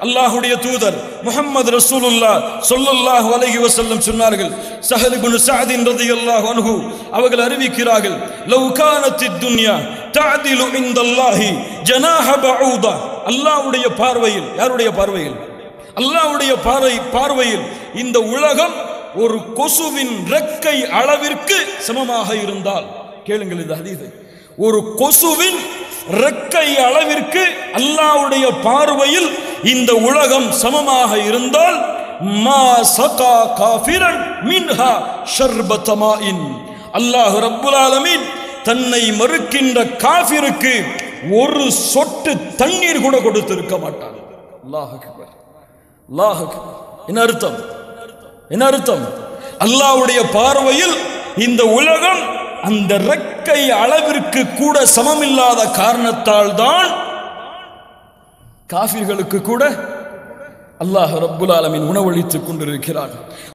அல்லாஹ்வுடைய தூதர் முஹம்மது ரசூலுல்லா ஸல்லல்லாஹு அலைஹி வஸல்லம் சொன்னார்கள் சஹல் இப்னு சஅத் ரலியல்லாஹு அன்ஹு அவர்கள் அறிவிக்கிறார்கள் லவ் கானத்தித் துன்யா தஅதிலு இன்தல்லாஹி ஜனாஹ பஊதா அல்லாஹ்வுடைய பார்வையில் யாருடைய பார்வையில் அல்லாஹ்வுடைய பார்வை பார்வையில் இந்த உலகம் ஒரு கொசுவின் ரெக்கை அளவிற்கு சமமாக இருந்தால் கேளுங்கள் இந்த ஹதீஸை ஒரு கொசுவின் ரெக்கை அளவிற்கு அல்லாஹ்வுடைய பார்வையில் இந்த உலகம் சமமாக இருந்தால் மா சகா காஃபிரன் மின்ஹா ஷர்பத மாஇன் அல்லாஹ் ரப்புல் ஆலமீன் தன்னை மறுக்கின்ற காஃபிருக்கு ஒரு சொட்டு தண்ணீர் கூட கொடுத்திருக்க மாட்டான் அல்லாஹ் அக்பர் அல்லாஹ் அக்பர் என்ன அர்த்தம் என்ன அர்த்தம் அல்லாஹ்வுடைய பார்வையில் இந்த உலகம் அந்த ரெக்கை அளவிற்கு கூட சமமில்லாத காரணத்தால் தான் காஃபிர்களுக்கு கூட அல்லாஹ் ரப்புல் ஆலமீன் உணவளித்துக் கொண்டிருக்கிறார்